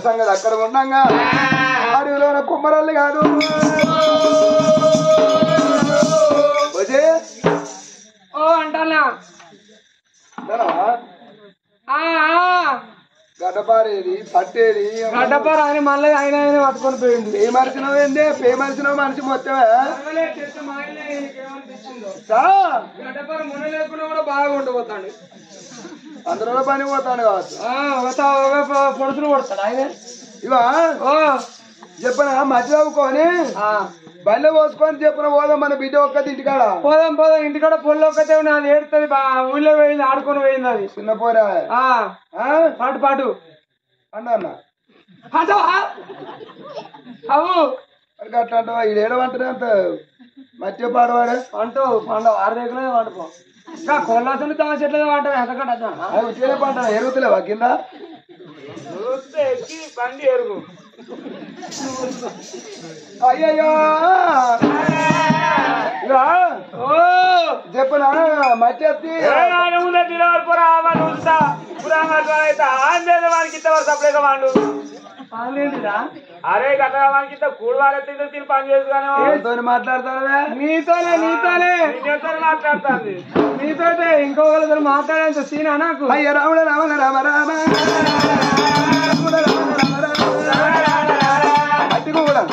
సంగతి అక్కడ ఉండంగా అడవిలో కుమ్మరాళ్ళు కాదు వచ్చే ఓ అంటానా గడ్డపారేది పట్టేది గడ్డపార ఆయన మళ్ళీ ఆయన ఆయన పట్టుకొని పోయింది పే మరిచినావు ఏంది పే మరిచినావు మనిషి మొత్తమే సా, గడ్డపార మున లేకుండా కూడా బాగా ఉండిపోతాడు అందులో పని పోతాను కావచ్చు పొడుచులు కొడతాడు ఆయన ఇవా ఓ చెప్పన మధ్య చదువుకొని ఆ, బయట పోసుకొని చెప్పిన పోదాం మన బిడ్డ ఒక్కటి ఇంటికాడ పోదాం పోదాం ఇంటికాడ పొల్లు ఒక్కతే ఉన్నది అది ఏడుతుంది బా ఊళ్ళో పోయింది ఆడుకొని పోయింది అది చిన్న పోరా ఆ, ఆ? పాటు పాటు అన్న అన్న పాటు అవు మరి అట్లా అంటావా ఈ ఏడవంటనే అంత మధ్య పాడవాడే అంటూ పండు ఆరు రేకులే వండుకో ఇంకా కొల్లాసులు తమ చెట్లే వంటారు ఎంతకంటే అది ఉట్టిగానే పంట ఎరుగుతలేవా కింద బండి ఎరుగు అయ్యయ్యో ఇవా ఓ చెప్పనా మధ్య ఎత్తి పాలేంటిదా అరే గట్లా మనకి ఇంత కూడవాలి తిని పని చేసుకుని ఎవరితో మాట్లాడతావే నీతోనే నీతోనే నేను మాట్లాడుతుంది నీతోటే ఇంకొకరితో మాట్లాడేంత సీనా నాకు అయ్య రాముడ రామ రామ రామ రాముడ రామ రామ రామ అట్టిగా కూడా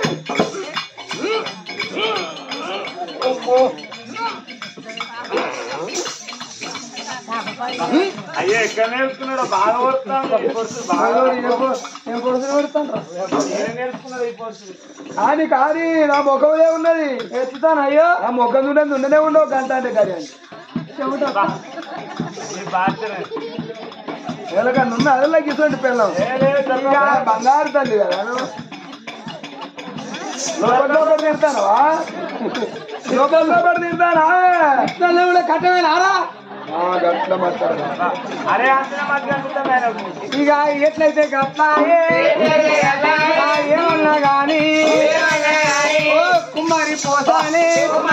అయ్యో ఎక్కడ నేర్చుకున్నాడు బాగా వస్తున్నాడు ఈ పొడుసు బాగా నేను పొడుచులు కొడుతాను ఏం నేర్చుకున్నాడు ఈ పొడుసు కాని కాని నా ముఖంలో ఉన్నది ఎత్తుతాను అయ్యో నా ముఖం చూడని ఉండనే ఉండవు గంట అంటే కానీ అని ఈ బాధ్యనే ఎలాగన్నా ఉన్న అదల్లా గిసండి పిల్లం ఏ లేదు చెప్పు. ఇక బంగారు తల్లి కదా నువ్వు. లోపల లోపల తిడతానవా లోపల లోపల తిడతానా ఇత్తల్లో కూడా కట్టమేనారా ఆ, గట్ల మాట్లాడు అరే అంతనే మధ్య అనిపిస్తుంది ఆయనకు ఇక ఎట్లయితే గట్లాయే ఆ ఏమన్నా గాని ఓ కుమారి పోసాని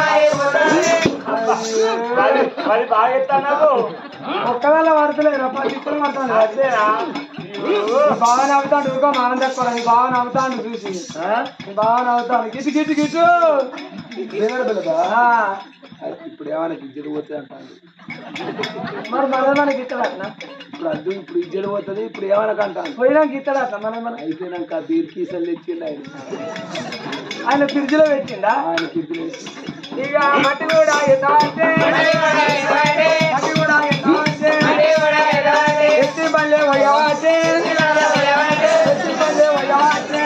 మరి మరి బాగా ఎత్తాను ఒక్కవేళ పడతలేదు పది ఇప్పుడు పడతాను అదేనా బాగా నవ్వుతాడు ఊరుకో మనం చెప్పాలి బాగా నవ్వుతాడు చూసి బాగా నవ్వుతాడు గిట్టు గిట్టు గిట్టు దిగడు పిల్లదా ఆ, ఇప్పుడు ఏమైనా ఇజ్జడు పోతుంది అంటాను మరి మన మనకి ఇస్తాడట్నా ఇప్పుడు అద్దు ఇప్పుడు ఇజ్జడు పోతుంది ఇప్పుడు ఏమైనా అంటాను పోయినాక ఇస్తాడట్నా మన మన అయిపోయినాక బీర్ కీసలు తెచ్చిండు ఆయన ఆయన ఫ్రిడ్జ్ లో పెట్టిండా ఆయన కిడ్నీ ఇక మట్టి కూడా ఎంత అంటే మట్టి కూడా ఎంత అంటే ఎత్తి పల్లె వయ్యాటే ఎత్తి పల్లె వయ్యాటే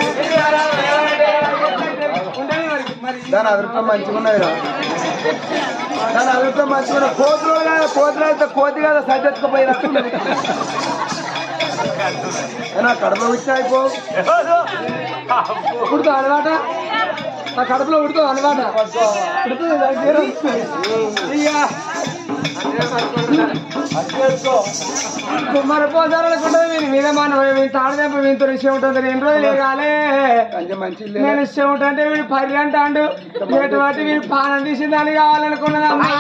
ఉండని మరి మరి దాని అదృష్టం మంచిగా ఉన్నది రా దాని అదృష్టం మంచిగా ఉన్నది కోతులు కదా కోతులు అయితే కోతి కదా సజ్జెత్తుకుపోయినట్టున్నది నా కడుపులో వచ్చిన అయిపో ఉడుతుంది అనమాట నా కడుపులో ఉడుతుంది అనమాట ఉడుతుంది దానికి ఏదో వస్తుంది. ఇక కుమ్మరి పోసారు అనుకుంటుంది మీరు మీద మన వీళ్ళు తాడదేప వీళ్ళతో విషయం ఉంటుంది రెండు రోజులు కాలే కొంచెం మంచి నేను ఇష్టం ఉంటే వీడు పది అంటాడు ఎటువంటి వీడు పానం తీసి దాన్ని కావాలనుకున్నది అమ్మా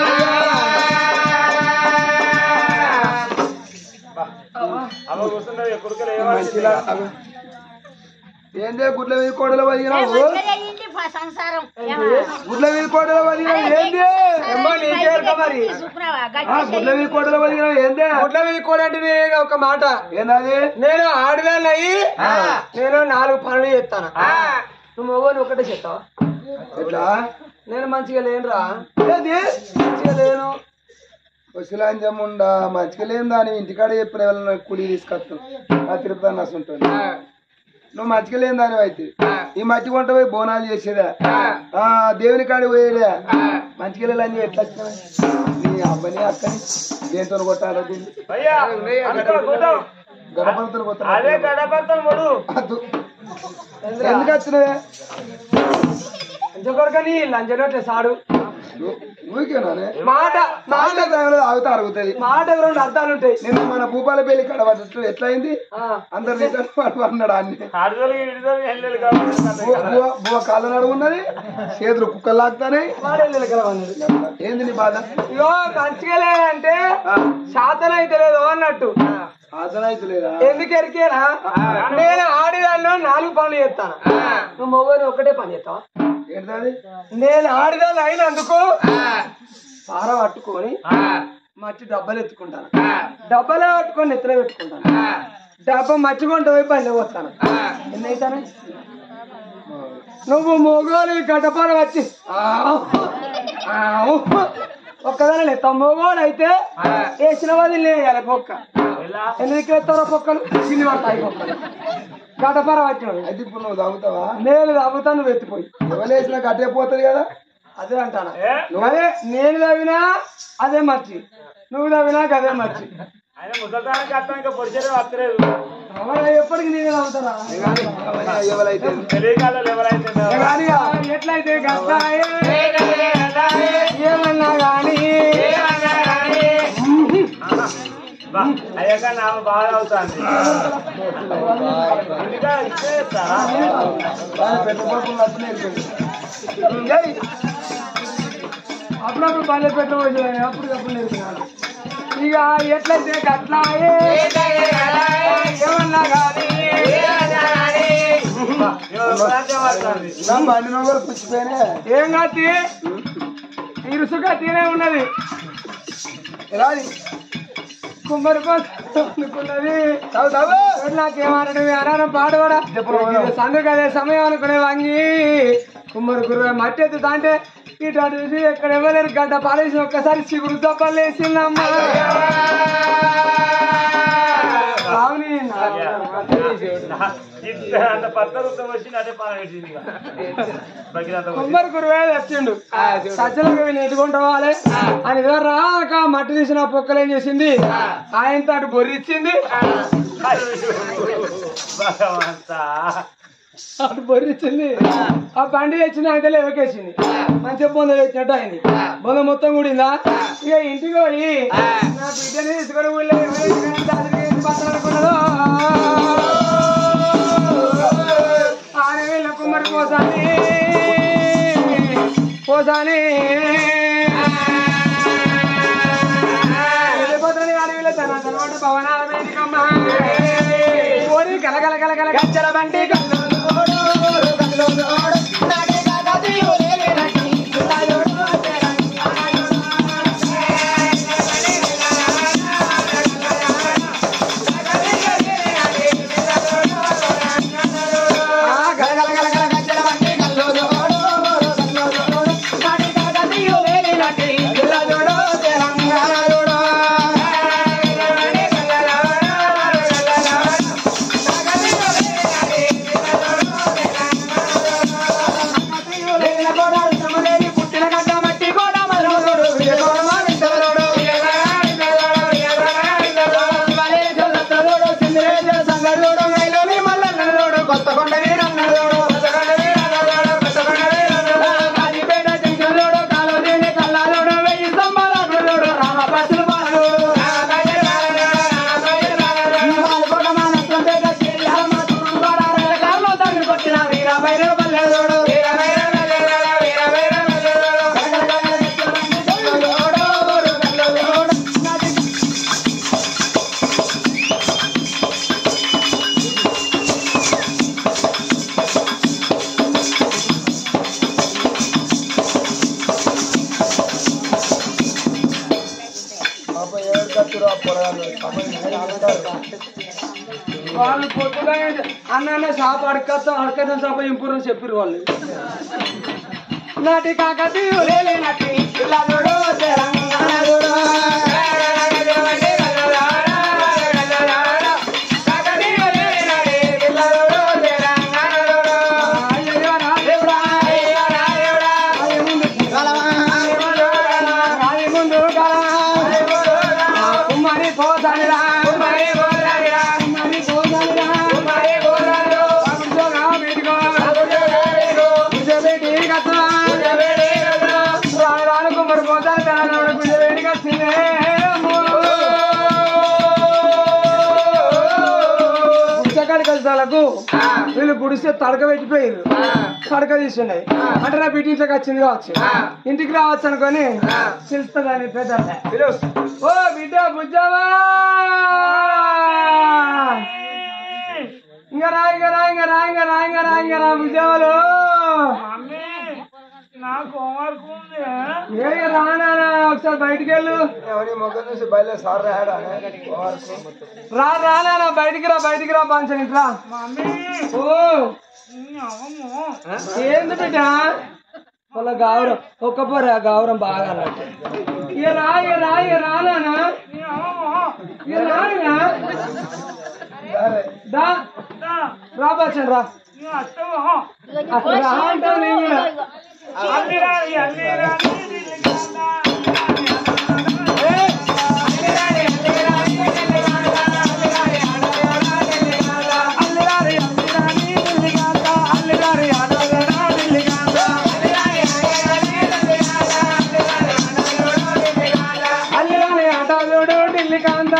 అమ్మ కూర్చున్నది ఎప్పటికీ మంచిలా అవి. ఏందే గుడ్ల మీద కోడలు వదిలినావు మంచిగా సంసారం గుడ్ల మీద కోడలు వదిలినావు ఏంది ఏమ్మా, నీకే ఎరుక మరి చూసుకున్నావా ఆ, గుడ్ల మీద కోడలు వదిలినావు ఏందే గుడ్ల మీద కూడా అంటే ఒక మాట ఏందది నేను ఆడదాన్ని అయ్యి నేను నాలుగు పనులు చేస్తాను నువ్వు మొగోని ఒకటే చెప్తావా ఎట్లా నేను మంచిగా లేనురా ఏంది మంచిగా లేను ముసలాంజముండా మంచిగా లేని దాని ఇంటికాడ చెప్పిన ఎవరైనా కుడి తీసుకొస్తాం ఆ తిరుపతి నష్టం ఉంటుంది నువ్వు మంచిగా లేని దాని అయితే ఈ మట్టి వంట పోయి బోనాలు చేసేదా ఆ దేవుని కాడికి పోయేదా మంచిగా లేని ఎట్లా వచ్చినావు? నీ అబ్బని అక్కని దేంతో కొట్టాడు అయ్యా అనుకో, కూర్చో. గడపలతో అదే కొట్టాడు గడపడతాను ముడు ఎందుకు వచ్చినవే కొడుకని లంచనట్లే సాడు ఊరికేనానే మాట మాట మాట టైంలో ఆగుతా అరుగుతుంది మాట రెండు అర్థాలు ఉంటాయి నిన్న మన భూపాల పెళ్లి కాడ పడ్డట్లు ఎట్లయింది ఆ, అందరు రిటర్న్ వాడు అన్నాడు అన్ని ఆడదొరికి ఇడిదొరికి వెళ్ళలేదు కాబట్టి బువ్వ- బువ్వ- బువ్వ కాళ్ళ నడుము ఉన్నది చేతులు కుక్కలు లాగుతానే వాడే నిలకలవన్నాడు ఏంది నీ బాధ ఇగో మంచిగా లేదంటే ఆ, శాతం అయితే లేదు అన్నట్టు ఆసనాయితులేదా ఎందుకు ఎరికేనా నేను ఆడిదాల్లో నాలుగు పనులు చేస్తాను నువ్వు మొబైల్ ఒకటే పని చేస్తావా ఏంటది నేను ఆడిదాన్ని అయినందుకు పార పట్టుకొని మట్టి డబ్బాలు ఎత్తుకుంటాను డబ్బాలో పట్టుకొని నెత్తిలో పెట్టుకుంటాను డబ్బా మట్టి కొంట పోయి బండి పోతాను ఎన్ని అవుతాను నువ్వు మొగోలు గడ్డపార వచ్చి ఆవ్, ఆవ్. ఒక్కదాని లేస్తావు మొగోడు అయితే వేసిన వాళ్ళు వేయాలి పొక్క ఎందుకు ఎత్తారో పొక్కలు కింది పడతాయి పొక్కలు గడ్డపార వచ్చినాడు అయితే ఇప్పుడు నువ్వు తాగుతావా నేను తగ్గుతాను నువ్వు ఎత్తిపోయి ఎవరేసినా కట్టే పోతుంది కదా అదే అంటాను అదే నేను తవ్వినా అదే మర్చి నువ్వు తవ్వినా అదే మర్చి ఆయన ముసలిదానికి అర్థం ఇంకా పొడిచేది వస్తలేదు అవునా, ఎప్పటికి నేనే తవ్వుతానా ఎవరైతే తెలియకాలలో ఎవరైతే కానీ ఎట్లయితే గట్టాయే, ఏమన్నా గాని అయ్యాక నా బాగా అవుతుంది ఇంకా ఇచ్చేస్తారా పెట్టుకోకుండా అప్పుడు నేర్పింది అప్పుడప్పుడు పల్లె పెట్టవచ్చు అప్పుడు అప్పుడు నేర్పినాను ఇక ఎట్లయితే గట్లాయే ఏమన్నా గాని వస్తుంది నా బండి నోగలు పుచ్చిపోయినా ఏం కత్తి ఇరుసుగా తీరే ఉన్నది రాని కుమ్మరి కోసం అనుకున్నది తాగు తాగు నాకేమన్నాడు అనారం పాడవాడా సందు కదే సమయం అనుకునే వంగి కుమ్మరి గురువు మట్టి ఎత్తు దాంటే ఇటు అటు చూసి ఎక్కడ ఇవ్వలేరు గడ్డ పారేసి ఒక్కసారి చిగురు తప్పలేసిందమ్మా రావుని అంత పత్త వృత్తం వచ్చి అదే పాల పెట్టింది ఇక. బగినంత వచ్చి. కుమ్మరి గురువే తెచ్చిండు సజ్జలకు నెట్టుకుంటవాలి అని ఇదో రాక మట్టి తీసిన పొక్కలు ఏం చేసింది ఆయనతో అటు బొర్రిచ్చింది భగవంతా అటు బొర్రిచ్చింది ఆ బండి తెచ్చిన అయితే లేవకేసింది మంచిగా బొంద తెచ్చినట్టు అయింది బొంద మొత్తం కూడిందా ఇక ఇంటికి పోయి నా బిడ్డని తీసుకొని ఊళ్ళో ఎవరు తీసుకొని దానికి ఏం పత్రం అనుకున్నదో ఆడ వీళ్ళ కుమ్మరి పోసాని పోసాని వెళ్ళిపోతాను అడవిలో తన తనవాడు భవనాల వేదికమ్మ ఓడి కలగల కలగల గచ్చల బండి పుట్టిన గడ్డ మట్టి కూడా మల్లోడు కొత్త కొండ వీరన్నోడు కాజీపేట చింకలోడు కాలోజీని కల్లాలోడు వెయ్యి స్తంభాలోడు రామ పసులు బాలోడు పాల్గొండ మానసం పేట శ్రీరామ కాల్లో తగ్గి కొట్టిన వీర భైరవ పల్లెడోడు పాప ఎవరు కత్తురు ఆ పొరగాళ్ళు పాప వాళ్ళు పొద్దుగా అన్న షాప్ అడకత్తాం అడకత్తాం షాప్ ఇంపూర్ చెప్పారు వాళ్ళు నాటి కాకతి లేలే నాటి పిల్లలుడు తెలంగాణలుడు. కాకతీ లేలే నాటి పిల్లలుడు తెలంగాణలుడు. అయ్యయ్యో నా దేవుడా, అయ్యయ్యో నా దేవుడా. రాయి ముందు కలవా, రాయి ముందు కలవా. కుమ్మరి పోసానిరా కుమ్మరి పోసానిరా కుమ్మరి పోసానిరా కుమ్మరి పోసానిరా అబుజోగా బేటికో అబుజోగా బేటికో కుజబేటి కత్తా కుజబేటి కత్తా రాను రాను కుమ్మరి పోసాని తనలోడు కుజబేటి కత్తినే వీళ్ళు గుడిస్తే తడక పెట్టిపోయారు తడక తీసున్నాయి అంటే నా బిడ్డ ఇంట్లోకి వచ్చింది కావచ్చు ఇంటికి రావచ్చు అనుకొని పిలుస్తుందని పెద్ద ఓ బిడ్డ బుజ్జావా ఇంకా రా ఇంకా రా ఇంకా రా ఇంకా రా ఇంకా రా ఇంకా రా బుజ్జావాలు నాకు హోంవర్క్ ఉంది ఏ రానా ఒకసారి బయటికి వెళ్ళు ఎవరి ముఖం చూసి బయలు సార్ రాడా రా రానా బయటికి రా బయటికి రా పంచని ఇట్లా ఓ ఏంది బిడ్డ వాళ్ళ గౌరవం ఒక్క పొర గౌరవం బాగా అన్నట్టు ఇక రా ఇక రా ఇక రానా ఇక రానా దా రా బచ్చన్ రా అక్కడ రా అంటావు నేను కూడా అల్లిరాని ఆటోడు ఢిల్లీ కాంత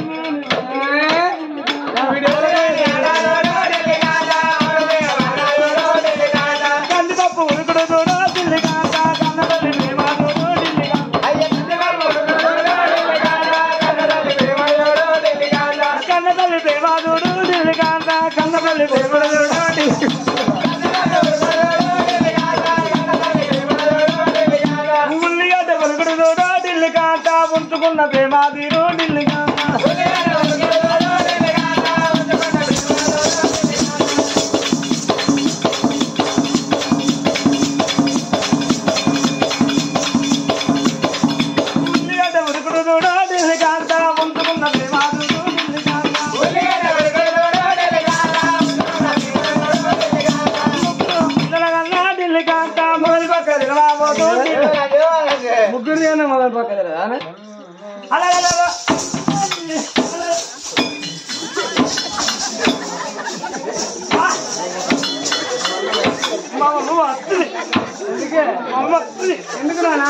కందిపప్పు ఉరుకుడు చూడు ఢిల్లీ కాంత కన్నపల్లి ప్రేమ చూడు ఢిల్లీ కాంత కన్నపల్లి ప్రేమ చూడు ఢిల్లీ కాంత కన్నపల్లి ప్రేమ చూడు ఢిల్లీ ఉల్లిగడ్డ కొలుకుడు చూడు ఢిల్లీ కాంత ఉంచుకున్న ప్రేమ తీరు ఢిల్లీ కాంత ఉల్లిగడ్డ ఉరుకుడు చూడు ఢిల్లీ కాంత ఉంచుకున్న ప్రేమ తీరు ఢిల్లీ కాంత పిల్లల కన్నా ఢిల్లీ కాంత మొదలు పక్క తిరగబోతూ ముగ్గురు మొదలు పక్క తిరగా అలా అలా అలా. మామ నువ్వు వస్తుంది ఎందుకే అమ్మ వస్తుంది ఎందుకు నానా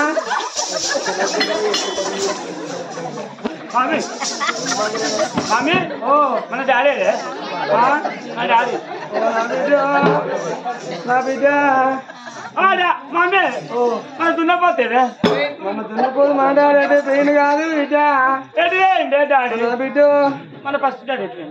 మామి మామి ఓ మన డాడీ మన డాడీ నా బిడ్డ నా బిడ్డ మామే ఓ మన దున్నపోతేనే మన దున్నపోదు మా డాడీ అంటే పెయిన్ కాదు బిడ్డ ఎటు డాడీ నా బిడ్డ మన ఫస్ట్ డాడీ ఎటు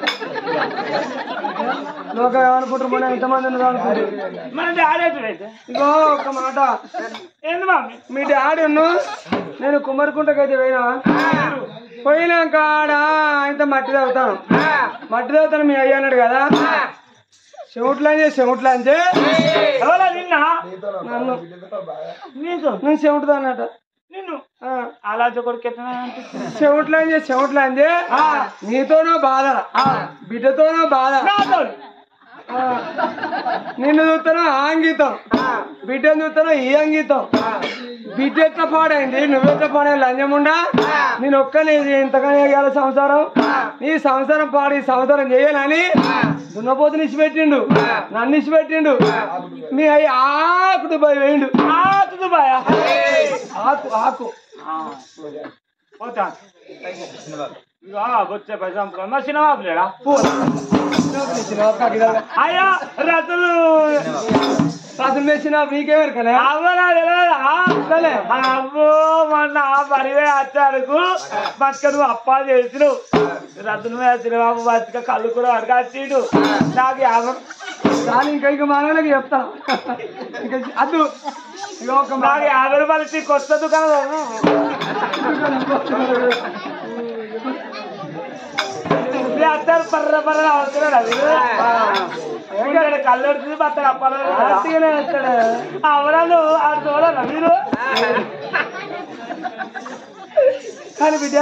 లోకం ఏమనుకుంటారు మన ఎంతమంది ఉన్నారు అనుకుంటారు మన డాడీ ఎటు ఇగో ఒక మాట ఏంది మామి మీ డాడీ నేను కుమ్మరికుంటకైతే పోయినా పోయినాక ఆడ ఇంత మట్టి తవ్వుతాను మట్టి తవ్వుతాను మీ అయ్య అన్నాడు కదా చెవుట్లంజే చెవుట్లంజే ఎవరా నిన్న నన్ను నీకు నేను చెవుటుదా అన్నట నిన్ను అలా కొడుకు చెవుట్లంజే చెవుట్లంజే నీతోనో బాధ బిడ్డతోనో బాధ ఆ, నిన్ను చూస్తాను ఆ అంగీతం బిడ్డను చూస్తాను ఈ అంగీతం బిడ్డ ఎట్లా పాడైంది నువ్వెట్లా పాడే లంజముండా నేను ఒక్కనే ఇంతగానే చేయాలి సంసారం నీ సంసారం పాడి సంసారం చేయాలని దున్నపోతుని ఇచ్చిపెట్టిండు నన్ను ఇచ్చిపెట్టిండు మీ అయ్యి ఆకు దుబాయ్ వేయండు ఆకు దుబాయ్ ఆకు ఆకు వచ్చే పైసా మా సినిమా లేడా అయ్యా రతులు రతులు వేసిన మీకేమరు కదా అవ్వనా తెలియదా అవ్వో మొన్న పరివే వచ్చారుకు బతుక నువ్వు అప్పా చేసినావు రతులు వేసిన బాబు బతుక కళ్ళు కూడా అడగాల్సిండు నాకు యాభై కానీ ఇంకా ఇక మనకి చెప్తా ఇంకా అద్దు ఇక ఒక నాకు యాభై రూపాయలు ఇచ్చి కొత్త దుకాణం అత్తారు పర్ర పర్ర అవుతున్నాడు అది కళ్ళు వచ్చింది బత్తడు అప్పాలనే వస్తాడు అవరాలు ఆడు చూడాలి మీరు కానీ బిడ్డ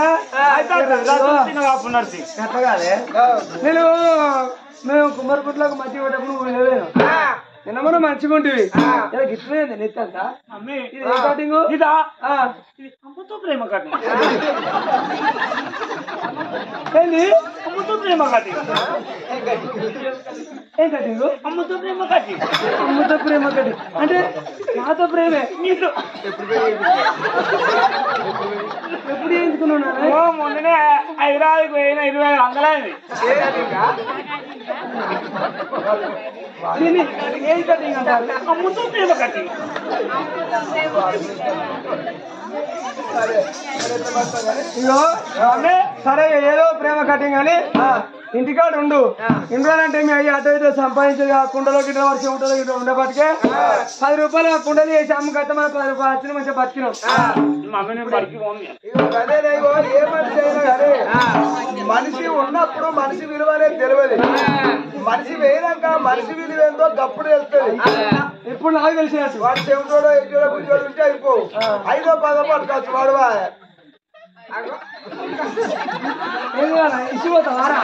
నేను మేము కుమ్మరిపుట్లకు మధ్య పడ్డప్పుడు నువ్వు వెళ్ళలేను నిన్న మనం మంచిగా ఉంటుంది గిట్లనే నెత్తంతా అమ్మి ఇది ఏ కటింగ్ ఇదా ఆ, ఇది అమ్మతో ప్రేమ కట్టి ఏంది అమ్మతో ప్రేమ కట్టి ఏం కటింగ్ అమ్మతో ప్రేమ కట్టి అమ్మతో ప్రేమ కటింగ్ అంటే నాతో ప్రేమే నీతో ఎప్పుడు ఎంచుకున్నావు నాన్న? ఓ మొన్ననే హైదరాబాద్కి పోయిన ఇరవై ఐదు వందలైంది దీన్ని ఏం కటింగ్ అంటారు అమ్మతో ప్రేమ కట్టి ఇగో అమ్మే సరే ఏదో ప్రేమ కటింగ్ అని ఇంటికాడ ఉండు ఇండ్రాలంటే మీ అయ్యి అటు ఇటు సంపాదించేది ఆ కుండలో గిట్ల వర్షం ఉంటుందో గిట్ల ఉండబట్టికే పది రూపాయలు ఆ కుండలు వేసి అమ్మకత్త మన పది రూపాయలు వచ్చిన మంచిగా బతికినాం మమ్మీ నేను బడికి పోను అదే ఇగో ఏ మనిషి అయినా కానీ మనిషి ఉన్నప్పుడు మనిషి విలువ అనేది తెలియదు మనిషి వేయనాక మనిషి విలువ ఏందో గప్పుడు తెలుస్తుంది ఇప్పుడు నాకు తెలిసినట్టు వాడు చెవిటోడో ఎటుడో గుడ్డోడు ఉంటే అయిపో ఐదో పదో పట్టుకోవచ్చు వాడువా ఏం కావాలా? ఇచ్చిపోతావారా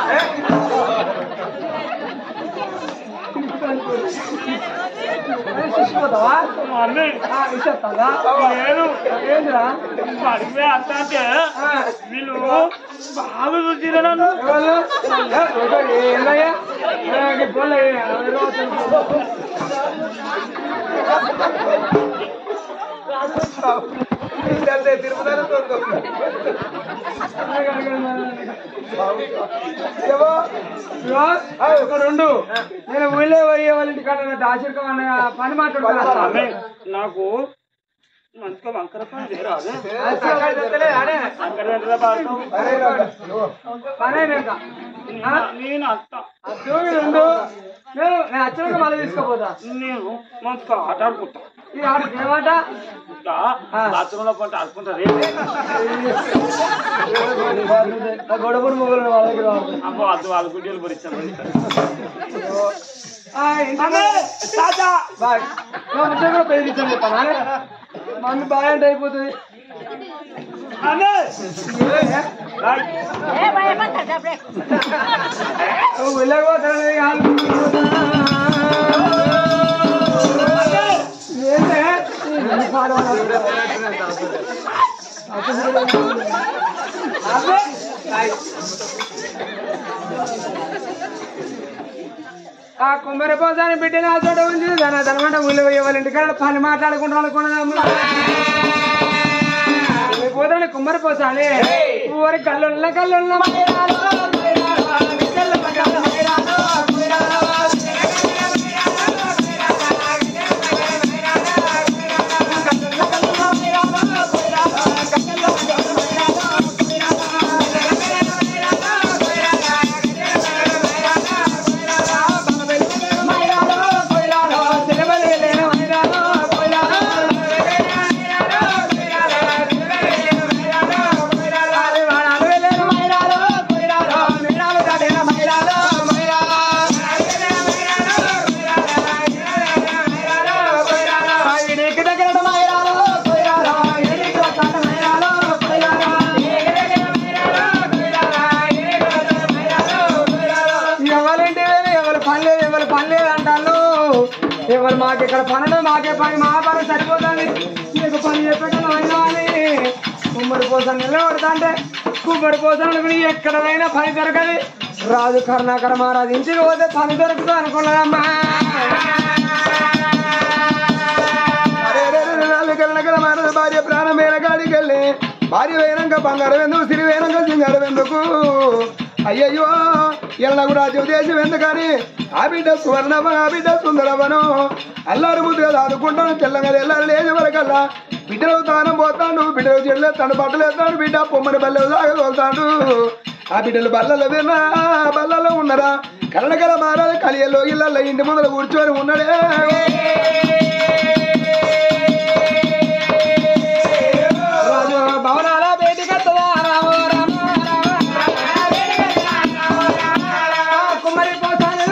ఇచ్చిపోతావా మమ్మీ ఇచ్చేస్తావా నేను ఏంటిరా బడికి పోయి అత్త అంటే వీళ్ళు బాగా చూసిరా నన్ను ఎవరు? ఏ, ఏందయ్యా? ఏ, ఈ ఫోన్లో ఏ, ఎవరో తెలుసు. తిరుపతి ఇగో, ఒక రెండు నేను ఊళ్ళో పోయే వాళ్ళ ఇంటి కాడ దాచిరకం అనే పని మాట్లాడుతున్నా అమ్మే నాకు మంచిగా వంకర పని చేయరాదు అక్కడ వెంటనే పాడతాం. పని అయినాక నేను అత్త అద్దు ఈ రెండు నేను నేను వచ్చినాక మళ్ళీ తీసుకుపోతా నేను మంచిగా ఆట ఆడుకుంటా ఈ ఆడికి ఏమాట ఇంకా బాత్రూంలో పంట ఆడుకుంటారు గొడవలు మొగలు వాళ్ళ దగ్గర వాడుతుంది. అబ్బో అది వాళ్ళ గుడ్డలు భరించాను ఆ, ఇంటి తాత బాయ్ నా ముద్ద కూడా పెరిగించాను చెప్పాను మమ్మీ బాయ్ అంటే అయిపోతుంది అమ్మే ఏ భయపడతాడు అప్పుడే నువ్వు వెళ్ళకపోతాను ఏంటే ఈ పాడవాళ్ళు. అబ్బే. ఆ కుమ్మరి పోసాని బిడ్డని ఆ చోట ఉంచి దాని అనమాట ఊళ్ళో వాళ్ళ ఇంటికాడ పని మాట్లాడుకుంటాం అనుకున్నాము పోతాను కుమ్మరి పోసాని ఊరి కళ్ళున్న కళ్ళున్న ఎవరంటే ఎవరు పని లేదు ఎవరు పని లేదు అంటాను ఎవరు మాకు ఇక్కడ పనులు మాకే పని మా పని సరిపోతుంది నీకు పని చెప్పడం అయినా అని కుమ్మడి కోసం నిలబడతా అంటే కుమ్మడి కోసం అనుకుని ఎక్కడైనా పని దొరకదు రాజు కరుణాకర మహారాజు ఇంటికి పోతే పని దొరుకుతుంది అనుకున్నాడమ్మా కన్నకల మానద భార్య ప్రాణమైన కాడికి వెళ్ళి భార్య వేయనంక బంగారం ఎందుకు సిరి వేయనంక సింగారం ఎందుకు అయ్యయ్యో ఎల్లగు రాజ్యం దేశం ఎందుకని ఆ బిడ్డ సువర్ణమ ఆ బిడ్డ సుందరమను అల్లారు ముద్దుగా దాదుకుంటాను తెల్లగా ఎల్లారు లేచి వరకల్లా బిడ్డలు తానం పోతాడు బిడ్డలు చెల్లె తను బట్టలు వేస్తాడు బిడ్డ పొమ్మని బల్లెలు సాగదోలుతాడు ఆ బిడ్డలు బల్లలో విన్నా బల్లలో ఉన్నరా కరణకల మారాలి కలియల్లో ఇళ్ళల్లో ఇంటి ముందర కూర్చొని ఉన్నాడే రాజు భవనాల బయటికి వస్తుందా రామ రామ రామ కుమ్మరి పోతాను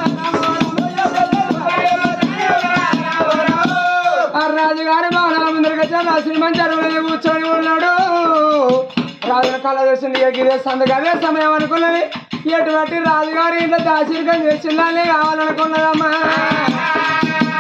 ఆ రాజుగారి భవనాల ముందరికి వచ్చి నా శ్రీమంతి అరువుల కూర్చొని ఉన్నాడు రాజుల కళ చేసింది ఇక గిరే సందుకు అదే సమయం అనుకున్నది ఎటువంటి రాజుగారి ఇంట్లో దాశీర్గం చేసిందని కావాలనుకున్నదమ్మా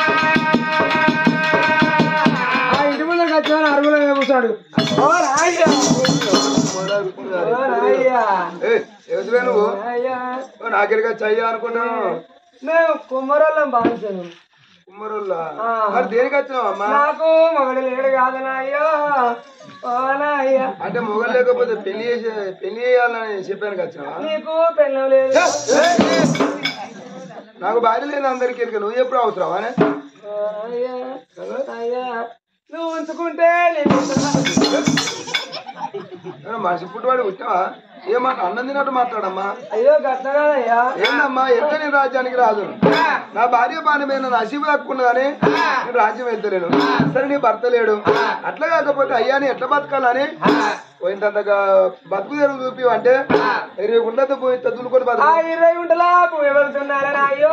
ఆఖరిగా చెయ్య అనుకుంటాను మేము కుమ్మరోళ్ళం బాధించాను కుమ్మరుల్లా ఆ. మరి దేనికి వచ్చినావు అమ్మా నాకు మగడు లేడు కాదు నాయ్యో ఓ నాయ్యా అంటే మొగలు లేకపోతే పెళ్లి చేసి పెళ్లి చేయాలని చెప్పాను వచ్చినావా నీకు పెళ్ళం లేదు నాకు భార్య లేదు అందరికి ఎరుక నువ్వు ఎప్పుడు అవసరమా అనే? ఓ నాయ్యా, నాయ్యా, నువ్వు ఉంచుకుంటే నీకు ఉంటున్నా. ఏమన్నా మనిషి పుట్టువాడు పుట్టావా ఏమాట అన్నం తిన్నట్టు మాట్లాడమ్మా అయ్యో గట్ల కాదయ్యా ఏందమ్మా ఎంత నేను రాజ్యానికి రాదు నా భార్య పాని మీద నా నసీబు తక్కున్నదని నేను రాజ్యం వెళ్తలేను సరే నీ భర్త లేడు అట్లా కాకపోతే అయ్యా నీ ఎట్లా బతకాలని పోయింతంతగా బతుకు తెరువు చూపి అంటే ఇరవై గుండతో పోయి తదులుకొని ఆ బతుకు ఇరవై ఉంటలా పువ్వు వెళ్తున్నారని అయ్యో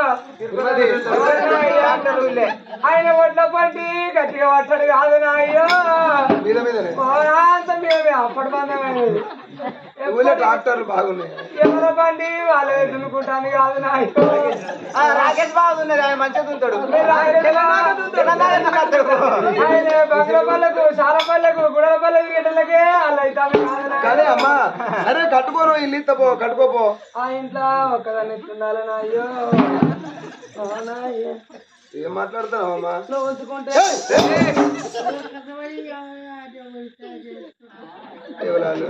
నాయ్యా అంటారు వీళ్ళే. ఆయన ఒడ్ల పండి గట్టిగా పట్టడు కాదు నాయ్యో మీద మీదనే పోరాంతం మేమే అప్పటి బంధమైనది ఊళ్ళో ట్రాక్టర్లు బాగున్నాయి ఎవరి బండి వాళ్ళే దున్నుకుంటాను కాదు నాయ్యో రాకేష్ బాబు ఉన్నది ఆయన మంచిగా తుంటాడు మీరు ఆయన ఆయన బంగ్ల పళ్ళకు సార పళ్ళకు గుడల పళ్ళకు గిడ్డలకే అలా అవుతాను కాదు నాయ్యో. కానీ అమ్మా అరే కట్టుకోను ఇల్లు ఇత్తపో కట్టుకోపో ఆ ఇంట్లో ఒక్కదాన్ని ఎత్తుండాలి నాయ్యో ఓ నాయ్యో. ఏం మాట్లాడుతున్నావు అమ్మా నువ్వు ఉంచుకుంటే ఎవరాలు?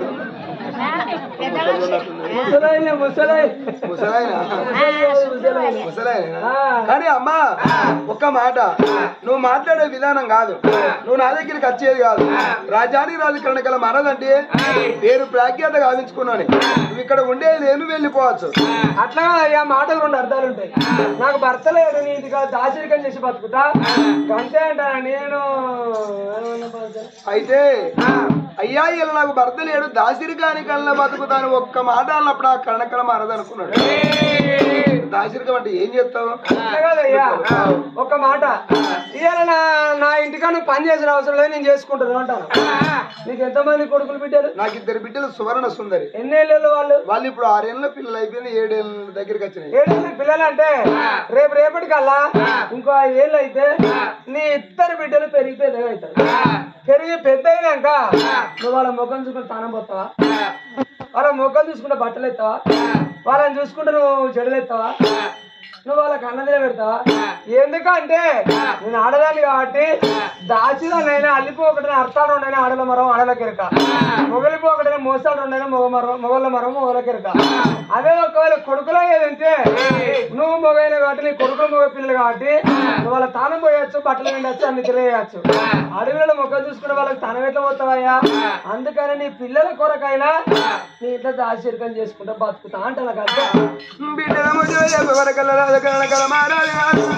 ముసలాయన ముసలాయన ముసలాయనా? ముసలాయన ముసలాయనా? ఆ. కానీ అమ్మా ఒక్క మాట నువ్వు మాట్లాడే విధానం కాదు నువ్వు నా దగ్గరికి వచ్చేది కాదు రాజాని రాజకరణ గల మనదంటే పేరు ప్రాఖ్యాత గావించుకున్నాను నువ్వు ఇక్కడ ఉండేది లేదు వెళ్ళిపోవచ్చు అట్లా అయ్యా మాటలు రెండు అర్థాలు ఉంటాయి నాకు భర్త లేడు నీటిగా దాచరికం చేసి బతుకుతా అంతే అంట నేను ఏమన్నా బతుకుతా? అయితే అయ్యా ఇలా నాకు భర్త లేడు దాసిరికాని కళ్ళ బతుకుతాను ఒక్క మాట అన్నప్పుడు ఆ కరణకల మారదనుకున్నాడు దాసిరికం అంటే ఏం చేస్తావు అట్లా కాదయ్యా ఒక మాట ఇవాళ నా నా ఇంటికా నువ్వు పని చేసిన అవసరం లేదు నేను చేసుకుంటాను అంటాను నీకు ఎంతమంది కొడుకులు బిడ్డలు నాకు ఇద్దరు బిడ్డలు సువర్ణ సుందరి ఎన్నేళ్ళు వాళ్ళు వాళ్ళు ఇప్పుడు ఆరేళ్ళ పిల్లలు అయిపోయింది ఏడేళ్ళ దగ్గరికి వచ్చినాయి ఏడు పిల్లలు అంటే రేపు రేపటికల్లా ఇంకో ఐదేళ్ళు అయితే నీ ఇద్దరు బిడ్డలు పెరిగి పెద్దగా అవుతారు పెరిగి పెద్ద అయినాక నువ్వు వాళ్ళ ముఖం చూసుకుంటే తానం పోతావా వాళ్ళ ముఖం చూసుకుంటే బట్టలు ఎత్తావా వాళ్ళని చూసుకుంటే నువ్వు చెడులు ఎత్తావా నువ్వు వాళ్ళకి అన్నదిన పెడతావా ఎందుకంటే నేను ఆడదాన్ని కాబట్టి దాచిదానైనా అల్లిపోకటైనా అర్థాలు ఉండైనా ఆడల మరం ఆడల కెరక మొగలిపోకటైనా మోసాలు ఉండైనా మొగ మరం మొగల మరం మొగల కెరక అదే ఒకవేళ కొడుకులో ఏదంటే నువ్వు మొగైన కాబట్టి నీ కొడుకులు మొగ పిల్లలు కాబట్టి నువ్వు వాళ్ళ తానం పోయొచ్చు బట్టలు విండొచ్చు అన్ని తిరగచ్చు అడవిలో మొక్క చూసుకునే వాళ్ళకి తానం ఎట్లా పోతావయ్యా అందుకని నీ పిల్లల కొరకైనా నీ ఇంట్లో దాశీర్కం చేసుకుంటా బతుకుతా అంటే నాకు అర్థం బిడ్డల ముద్దు వరకల రాజకరణకల మారాలి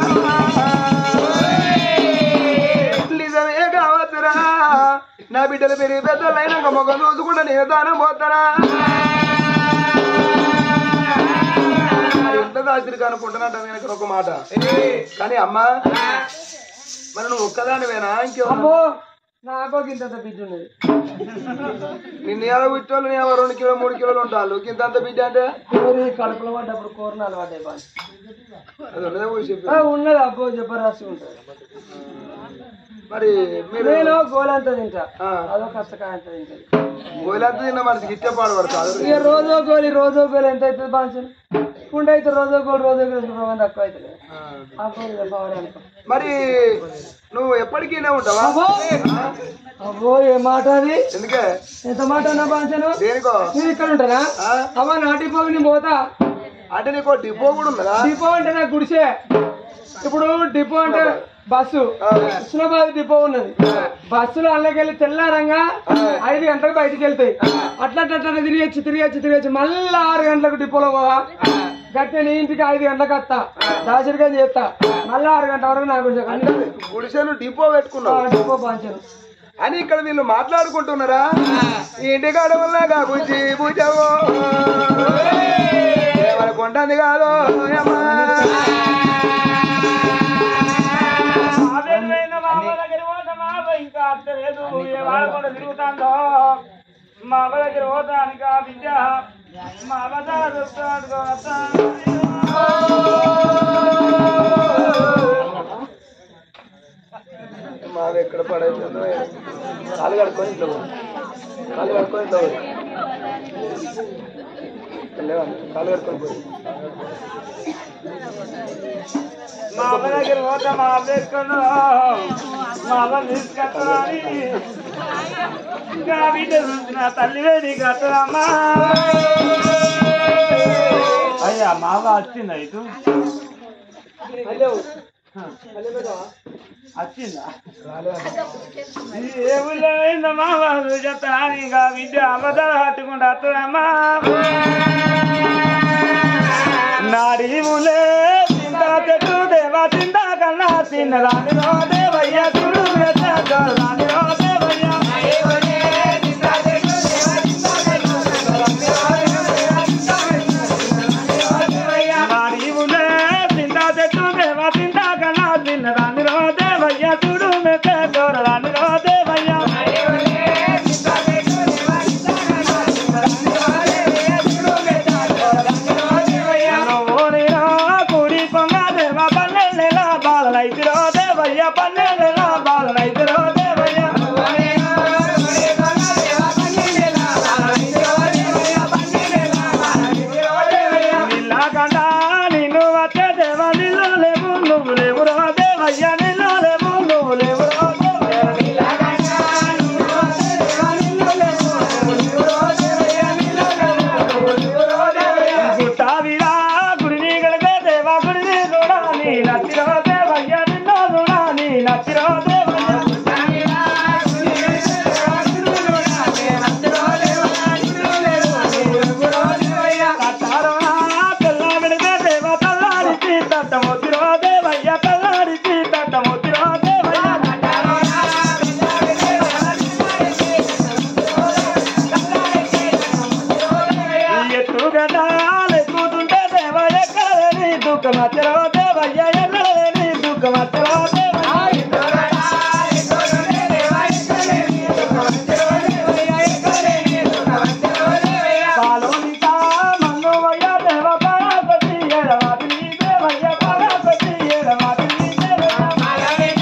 నిజమే కావచ్చురా నా బిడ్డలు పెరిగి పెద్దలైనాక మొగం చూసుకుంటా నేను దానం పోతారా మరి ఎంత దాసిరికి అనుకుంటున్నట్టు వెనక ఒక మాట కానీ అమ్మా మరి నువ్వు ఒక్కదానివేనా ఇంకేమన్నా అమ్మో నాకు ఇంత బిడ్డ ఉన్నది నిన్ను ఎలా విట్టోళ్ళు నేను రెండు కిలో మూడు కిలోలు ఉంటాను ఇంత అంత బిడ్డ అంటే కోరి కడుపులో పడ్డప్పుడు కోరినాలు పడ్డాయి బాగా అది ఉన్నదే పోయి చెప్పు ఆ, ఉన్నది అబ్బో జబర్దస్త్ ఉంటుంది మరి మీరు నేను గోలంతా తింటా ఆ. అదో కష్టకాయ అంత తింటది గోలంతా తిన్న మనకి ఇట్టే పాడుపడతారు ఇక రోజో గోలి రోజో గోలి ఎంత అవుతుంది బాగా కుండ అయితే రోజో గోలి రోజో గోలి ప్రమాదం తక్కువ అవుతుంది ఆ గోలి పవర్ అనుకో మరి నువ్వు ఎప్పటికీనే ఉంటావా అబ్బో అబ్బో ఏ మాట అది ఎందుకే ఎంత మాట అన్నా బాంచను దేనికో నేను ఇక్కడ ఉంటానా ఆ? అవ్వ నాటి పోయి నేను పోతా అంటే నీకు డిపో కూడా ఉన్నదా డిపో అంటే నాకు గుడిసే ఇప్పుడు డిపో అంటే బస్సు హుస్నాబాద్ డిపో ఉన్నది బస్సులో అల్లకెళ్ళి తెల్లారంగా ఐదు గంటలకు బయటికి వెళ్తాయి అట్లా అట్లా అట్లా తిరిగొచ్చి తిరిగొచ్చి తిరిగొచ్చి మళ్ళీ ఆరు గంటలకు డిపోలో పోవా గట్టి నీ ఇంటికి ఐదు గంటలకు వస్తా దాసరిగా చేస్తా మళ్ళీ ఆరు గంటల వరకు నాకు గుడిసె. అందుకని గుడిసెను డిపో పెట్టుకున్నావు ఆ డిపో పాంచాను అని ఇక్కడ వీళ్ళు మాట్లాడుకుంటున్నారా ఈ ఇంటి కాడ వల్ల బుజ్జి బుజ్జవో కొంటుంది కాదు ఏమ్మా. ఆవేదమైన మా అవ్వ దగ్గర పోతా మా అవ్వ ఇంకా అత్తలేదు ఏ వాడకుండా తిరుగుతాందో మా అవ్వ దగ్గర పోతానికి ఆ బిడ్డ మా అవ్వ చాలా చూస్తాడు మావి ఎక్కడ పడైతుందో ఏమో. కాలు కడుక్కొని ఇంట్లో పో. కాలు కడుక్కొని ఇంట్లో పో. లేవండి కాలు కడుక్కొని పోయి మా అమ్మ దగ్గర పోతే మా అమ్మ ఎక్కడో మా అమ్మ తీసుకెత్తనాని ఇంకా బిడ్డ చూసిన తల్లి వేడి కట్టదమ్మా అయ్యా మా అమ్మ వచ్చిందా ఇటు వచ్చిందా ఏ ఊళ్ళో పోయిందో మా వాళ్ళు చెప్తాను ఇంకా బిడ్డ అబద్ధాలు పట్టుకుంటూ వస్తుందమ్మా నాడి ములే చింత చెట్టు దేవా చింత కన్నా తిన్నదాని రో దేవయ్య చూడు రాని రో దేవయ్య నాడి ములే చింత చెట్టు దేవా చింత కన్నా తిన్నదాని రో దేవయ్య చూడు మెచ్చే రాని రో దేవయ్య ఓడిరా కుడి పొంగ దేవ పన్నెండేల బాలనైతిరో దేవయ్య పన్నెండేల బాలనైతిరో దేవయ్య నిల్లకంట నిన్ను వచ్చే దేవ నిల్లు లేవు నువ్వు లేవురో దేవయ్య నిల్లు లేవు నువ్వు లేవురో దేవయ్య గుట్టావిరా గుడిని గడిపే దేవా గుడిని చూడా నీ నచ్చిరో దేవయ్య నిన్నో చూడా నీ నచ్చిరో దేవయ్య కట్టారోనా తెల్ల విడితే దేవ తల్లాడిచి తట్టమొత్తిరో దేవయ్య తల్లాడిచి తట్టమొత్తిరో దేవయ్య ఎత్తు గడ్డాలు ఎక్కుతుంటే దేవ ఎక్కలేని దుఃఖం అచ్చరో దేవయ్య ఎల్లలేని దుఃఖం అచ్చరో దేవయ్య పాలోనికా మంగోవయ్య దేవ పార్వతి ఎడవాటి నీ దేవయ్య పార్వతి ఎడవాటి నీ దేవయ్య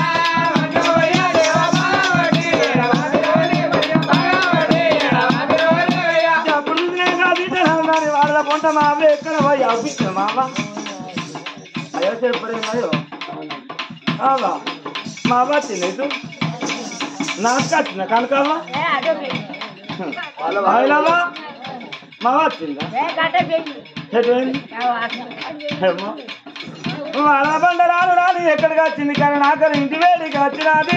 అప్పుడు నేను కాదు దాని వాళ్ళ పొంట మా అవ్వ ఎక్కడ పోయి అవ్విచ్చిన మా అవ్వ అయ్యో చెప్పడేమో అవా మా అవ్వ వచ్చింది ఇటు నాకు వచ్చిన కనుకవ్వ ఏ అదో పెళ్ళి. అయినవా మా అవ్వ వచ్చిందా ఏ గడ్డ పెళ్ళి. ఎటు పోయింది? ఆ వాసన. ఏమో. నువ్వు అలా బండ రాను రాని ఎక్కడికి వచ్చింది కానీ నాకు ఇంటి వేడికి వచ్చినది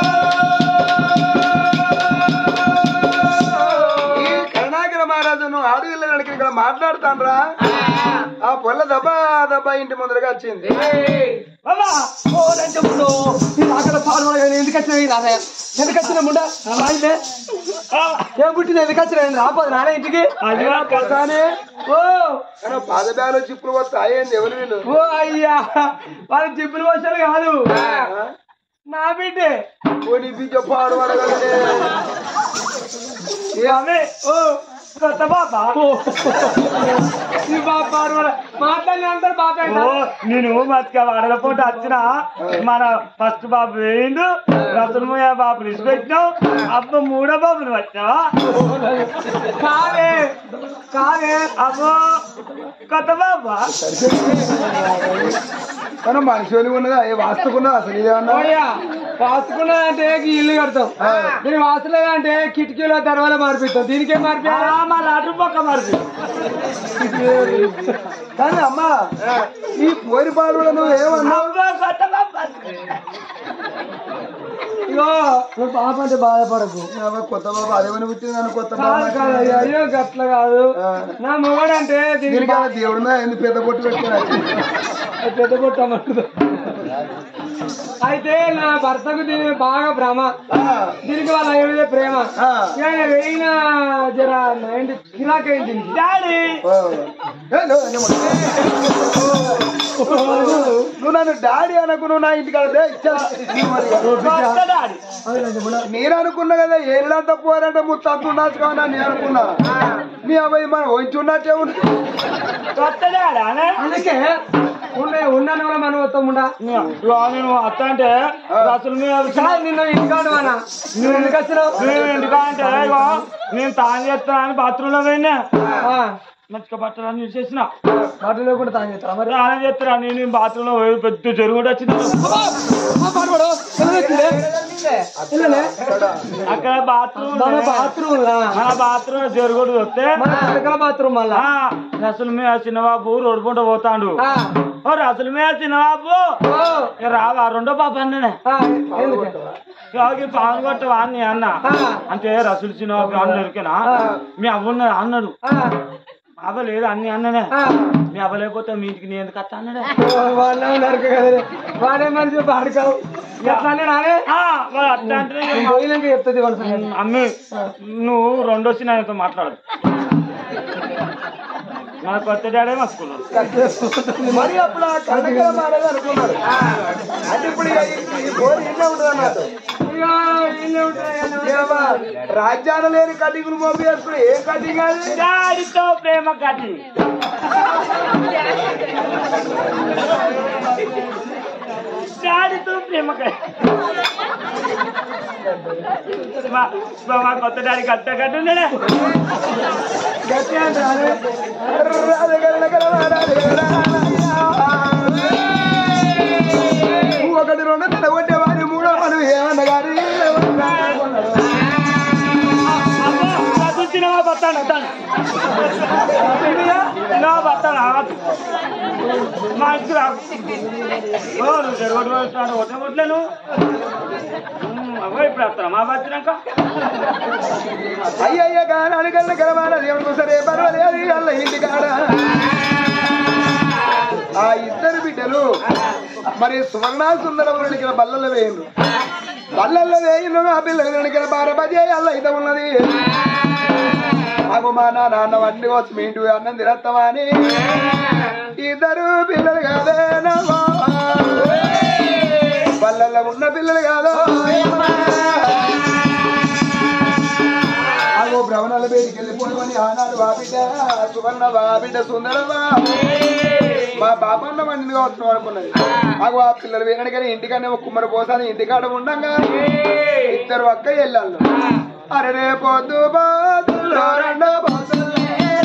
ఈ కరుణాకర మహారాజు నువ్వు ఆడవిల్ల నడికి ఇక్కడ మాట్లాడుతాన్రా ఆ పొల్ల దెబ్బ దెబ్బ ఇంటి ముందరగా వచ్చింది బాబా ఓ రంజముండు ఈ అక్కడ పాల్గొన ఎందుకు వచ్చిన రాదయ్య ఎందుకు వచ్చిన ముండ రాయితే ఏం పుట్టింది ఎందుకు వచ్చిన రాపోదు నాన్న ఇంటికి అది కానీ ఓ కానీ పాద బ్యాగులో చిప్పులు వస్తే అయ్యింది ఎవరు వీళ్ళు ఓ అయ్యా వాళ్ళు జిబ్బులు వచ్చారు కాదు నా బిడ్డే పోనీ బీజ పాడు అడగలే ఆమె ఓ కొత్త బాబా ఈ బాబా మాట్లాడి అందరు బాబా ఓ నేను మతిక వాడల పూట వచ్చిన మన ఫస్ట్ బాబు వేయిండు రసనమయ్య బాబు పెట్టినావు అబ్బ మూడో బాబుని వచ్చావా కాదే కాదే అబ్బో కొత్త బాబా మనం మనిషి ఉన్నదా ఏ వాస్తుకున్నదా అసలు ఇదేమన్నా ఓయ్యా వాసుకున్నదంటే ఈ ఇల్లు కడతాం దీని వాసులేదంటే కిటికీలో దర్వాలో మార్పిస్తాం దీనికేం మార్పియాలి మా లాటు పక్క మరి కానీ అమ్మా ఈ పోరి పాడు నువ్వు ఏమన్నా అబ్బో కొత్త బాబా ఇగో నువ్వు పాప అంటే బాధపడకు అవ్వ కొత్త బాబు అదేమని పుట్టింది నన్ను కొత్త కాదు బాబు కాదు అయ్యా, అయ్యో గట్ల కాదు ఆ. నా మొగడంటే దీనికి దీనికి ఏమైనా దేవుడున్నా ఎందుకు పెద్ద పొట్టు పెట్టుకున్నా బా- పెద్ద పుట్టమంటుంది అయితే నా భర్తకు దీని బాగా భ్రమ దీనికి వాళ్ళ అయ్య మీద ప్రేమ ఆ. ఇక ఆయన వేయిన జర నైన్టీ కిరాక్ అయింది దీనికి. డాడీ నువ్వు నన్ను డాడీ అనకు నువ్వు నా ఇంటికి అదే కొత్త డాడీ నేను అనుకున్నా కదా ఏళ్ళంతా పోరంటే ముత్తంత ఉండొచ్చు కావునా నేను అనుకున్నా నీ అబ్బాయి మనం వంచి ఉన్నట్టే ఉంది కొత్త డాడీ అనే అందుకే ఉండే ఉన్నాను కూడా మనం వస్తాం ఉండా నేను అత్త అంటే అసలు మేము కాదు నిన్న ఇంటికాడు అన్న నువ్వు ఎందుకు వచ్చినావు నేను ఎందుకంటే ఇగో నేను తాను చేస్తాను బాత్రూమ్ లో పోయినా ఆ, మంచిగా బట్టలు అన్ని చేసిన బట్టలు లేకుండా తాను చేస్తారా మరి స్నానం చేస్తారా నేను బాత్రూమ్ లో పోయి పెద్ద చెరువు కూడా వచ్చింది పిల్లలే అక్కడ బాత్రూమ్ మన బాత్రూమ్ మన బాత్రూమ్ చెరువు కూడా వస్తే మన వెనకాల బాత్రూమ్ మళ్ళా ఆ, అసలు మీ చిన్నబాబు రోడ్డు పూట పోతాడు ఆ, ఓ అసలు మీ చిన్నబాబు ఓ, ఇక రావా రెండో పాప అన్ననే ఆ, ఎందుకు? ఇక పాను కొట్టవా అని అన్న ఆ, అంటే రసులు చిన్నబాబు అన్న దొరికినా మీ అవ్వ ఉన్నది అన్నాడు ఆ, అవ్వ లేదు అన్ని అన్ననే ఆ. మీ అవ్వ లేకపోతే మీ ఇంటికి నేను ఎందుకు వస్తా అన్నాడే ఓ, వాళ్ళే ఉన్నారు కదా వాడే మనిషి పాడుకోవు ఎట్లా అంటే నానే ఆ, మరి అట్లా అంటే ఇక నేను పోయినాక చెప్తుంది వాళ్ళ సంగతి. అమ్మి నువ్వు రెండోసి నాయనతో మాట్లాడు మన కొత్త డాడే మా స్కూల్లో మరి అప్పుడు ఆ కనకల మాడలు అనుకున్నాడు అంటే ఇప్పుడు ఇక ఈ- ఈ బోర్ ఇల్లే ఉంటుంది అన్నట్టు ఇక వీళ్ళే ఉంటారు కదా. ఏమా, రాజ్యాలు లేని కటింగ్లు మోపి వేసుకుని ఏం కటింగ్ అది డాడీతో ప్రేమ కట్టి డాడీతో ప్రేమ కట్టి మా- మా- మా కొత్త డాడీ కట్ట కట్టు ఉన్నాడే గట్టి అంటే నానే. ఒకటి రెండు తెలగొట్టేవాడి మూడో మనం ఏమన్నా కానీ సినిమా బతాను బతాను సినిమా బతాను మా ఇంటికి రాకు ఓ, నువ్వు జరగొట్టు వస్తున్నాడు ఒట్టే కొట్టలేను అవ్వ ఇప్పుడు వస్తాను మా వచ్చినాక అయ్యయ్య గానాలు కళ్ళ గలవాడ దేవుడు సరే పర్వాలేదు అల్ల ఇంటి కాడ ఆ ఇద్దరు బిడ్డలు మరి సువర్ణ సుందరముడికి బల్లల్లో వేయండు బల్లల్లో వేయండు ఆ పిల్లలు వెనక బారబజే అల్ల ఇద ఉన్నది నాకు మా నాన్న వండి వచ్చి మీ ఇంటి అన్నం తిరత్తమా అని ఇద్దరు పిల్లలు కాదేనమ్మా బల్లల్లో ఉన్న పిల్లలు కాదో ఆగో భ్రమణాల బయటికి వెళ్ళిపోవని ఆనాడు బాబిడ్డ సువర్ణ బాబిడ్డ సుందరమా మా బాబన్న మండిని కావచ్చు అనుకున్నది ఆగో ఆ పిల్లలు వినడు కానీ ఇంటికన్నా ఒక కుమ్మరి పోసాని ఇంటికాడ ఉండంగా ఇద్దరు అక్క వెళ్ళాళ్ళు అరే రే పొద్దు బాదుల్లో రెండో బాదుల్లో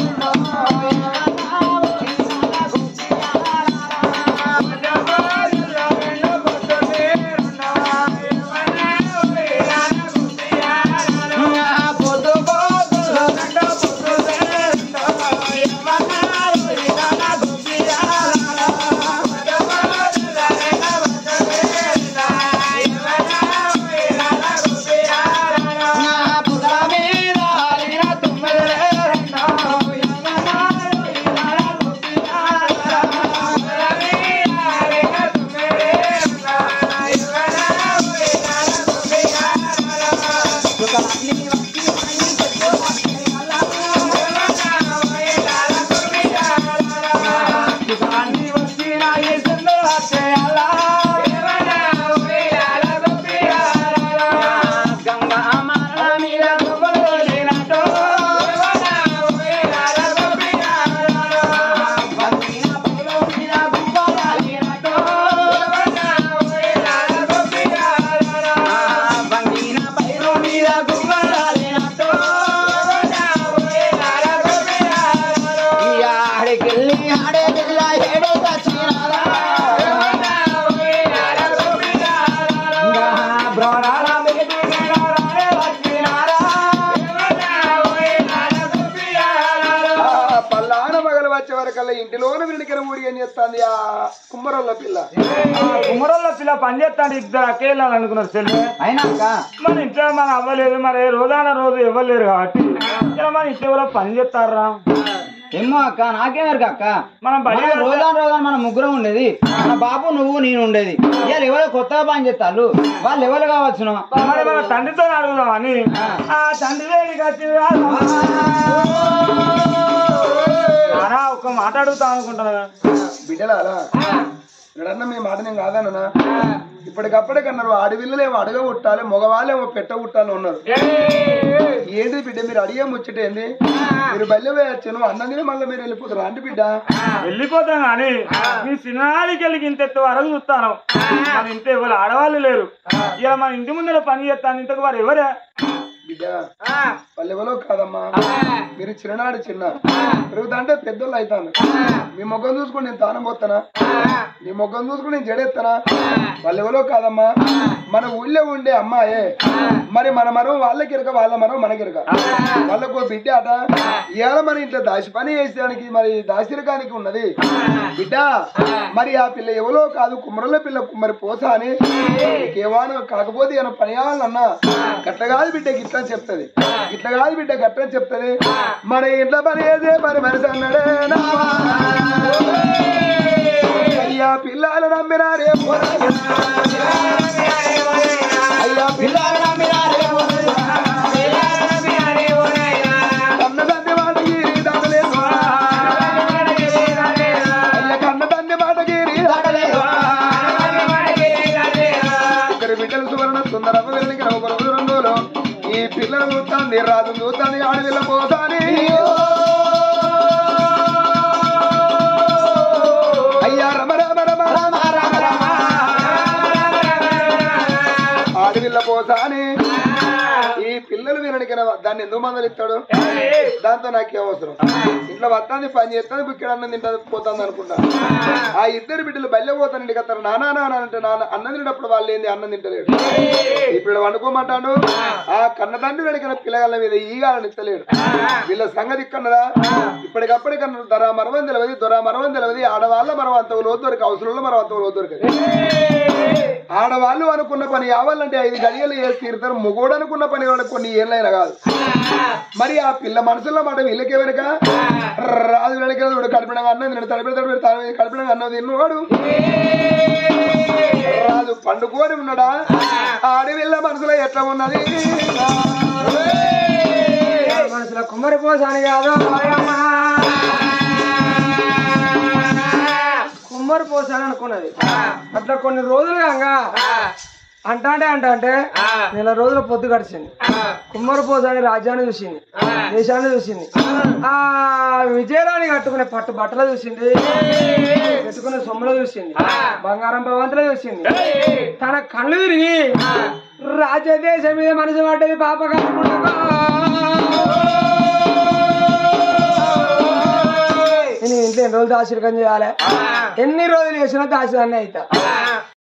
ఆ పల్లాన మగలు వచ్చే వరకల్లా ఇంటిలోన వినికిన ఊరి ఏం చేస్తాంది ఆ కుమ్మరోళ్ళ పిల్ల కుమరోళ్ళ పిల్ల పని చేస్తాడు ఇద్దరు అకేళ్ళని అనుకున్నారు చెల్లి అయినాక మన ఇంట్లో మన అవ్వలేదు మరి రోజాన రోజు ఇవ్వలేరు కాబట్టి ఇలా మన ఇంట్లో ఎవరో పని చేస్తారా ఏమో అక్క నాకేమరికి అక్క మనం బడి మనం రోజా రోజా మన ముగ్గురం ఉండేది మన బాబు నువ్వు నేను ఉండేది ఇవాళ ఎవరో కొత్తగా పని చేస్తారు వాళ్ళు ఎవరు కావచ్చును మరి మన తండ్రితో అడుగుదాం అని ఆ తండ్రి వేడికి వచ్చి నానా ఒక మాట అడుగుతాం అనుకుంటున్నా బిడ్డలారా ఇక్కడన్నా మీ మాట నేను కాదన్నా ఇప్పటికప్పటికన్నారు ఆడపిల్లలేమో అడగ ఉట్టాలి మగవాళ్ళేమో పెట్ట ఉట్టాలి ఉన్నారు ఏంటి బిడ్డ మీరు అడిగే ముచ్చటేంది మీరు బయలు వేయచ్చును అన్నదిని మళ్ళీ మీరు వెళ్ళిపోతారు అంటే బిడ్డ వెళ్ళిపోతాం కానీ మీ సినారికి వెళ్ళి ఇంత ఎత్తు వరకు చూస్తాను మన ఇంత ఎవరు ఆడవాళ్ళు లేరు ఇలా మన ఇంటి ముందర పని చేస్తాను ఇంతకు వారు ఎవరే బిడ్డ వాళ్ళెవరో కాదమ్మా మీరు చిన్ననాడు చిన్న పెరుగుతుంటే పెద్దోళ్ళు అవుతాను మీ ముఖం చూసుకుని నేను తానం పోతానా నీ ముఖం చూసుకుని నేను జడేస్తానా వాళ్ళెవరో కాదమ్మా మన ఊళ్ళో ఉండే అమ్మాయే మరి మన మరం వాళ్ళకి ఇరక వాళ్ళ మరం మనకి ఇరక వాళ్ళకు ఓ బిడ్డ అట ఇవాళ మన ఇంట్లో దాసి పని చేసేదానికి మరి దాసిరకానికి ఉన్నది బిడ్డ మరి ఆ పిల్ల ఎవరో కాదు కుమ్మరల పిల్ల కుమ్మరి పోసా అని కేవాను కాకపోతే ఏమైనా పని కావాలన్నా గట్ల కాదు బిడ్డ గిట్ల అని చెప్తది ఇట్లా కాదు బిడ్డ గట్ల అని చెప్తది మన ఇంట్లో పని చేసే పని మనిషి అన్నాడే నావా. అయ్యా పిల్లలు నమ్మినారే పోరాయ్యా. అయ్యా పిల్లలు నమ్మినారే పోరాయ్యా. కన్న తండ్రి మాటకి దాటలేదు అయ్య కన్న తండ్రి మాటకి దాటలేదు ఇద్దరు బిడ్డలు సువర్ణ సుందరమ్మ వెళ్ళికి నవ్వు రెండులో ఈ పిల్లలు చూస్తాంది రాజు చూస్తాంది ఆడి వెళ్ళ పోతాని అయ్యా రమ రమ రమ రమ రమ రమ ఆడి వెళ్ళ పోతాని ఈ పిల్లలు వినడికి దాన్ని ఎందుకు మందలు ఇస్తాడు దాంతో నాకేం అవసరం ఇంట్లో వస్తాంది పని చేస్తాను ఇక్కడ అన్నం తింటుంది పోతుంది అనుకుంటా ఆ ఇద్దరు బిడ్డలు బయలు పోతానండి కదా నానా నాన్న అంటే నాన్న అన్నం తినేటప్పుడు వాళ్ళు ఏంది అన్నం తింటలేడు ఇప్పుడు వండుకోమంటాడు ఆ కన్న తండ్రి వెనకన పిల్లగాళ్ళ మీద ఈగాలని ఇస్తలేడు వీళ్ళ సంగతి ఇక్కడదా ఇప్పటికప్పటికన్నా దొర మరవం తెలియదు దొర మరవం తెలియదు ఆడవాళ్ళ మరవ అంత లోతు దొరక అవసరంలో మరవ అంత లోతు దొరకదు ఆడవాళ్ళు అనుకున్న పని కావాలంటే ఐదు గడియలు వేసి తీరుతారు మొగోడు అనుకున్న పని కూడా కొన్ని ఏళ్ళైనా కాదు మరి ఆ పిల్ల మనసులో మాట వీళ్ళకే వెనక రాజు వెనక చూడు కడిపిన అన్నం తిన్నాడు తడిపిన తడిపిన తాను కడిపిన అన్నం తిన్నవాడు రాజు పండుకొని ఉన్నాడా ఆడి వీళ్ళ మనసులో ఎట్లా ఉన్నది మనసులో కుమ్మరి పోసాని కాదు ఓయమ్మా. కుమ్మరి పోసాని అనుకున్నది అట్లా కొన్ని రోజులు కాగా అంట అంటే అంట అంటే నెల రోజుల పొద్దు గడిచింది కుమ్మరి పోసాని రాజ్యాన్ని చూసింది దేశాన్ని చూసింది ఆ విజయరాణి కట్టుకునే పట్టు బట్టలు చూసింది పెట్టుకునే సొమ్ములు చూసింది బంగారం భవంతులు చూసింది తన కళ్ళు తిరిగి రాజ్యదేశం మీద మనసు పడ్డది పాప నేను ఇంట్లో ఎన్ని రోజులు దాశీర్కం చేయాలి ఎన్ని రోజులు చేసినా దాశీదాన్ని అవుతా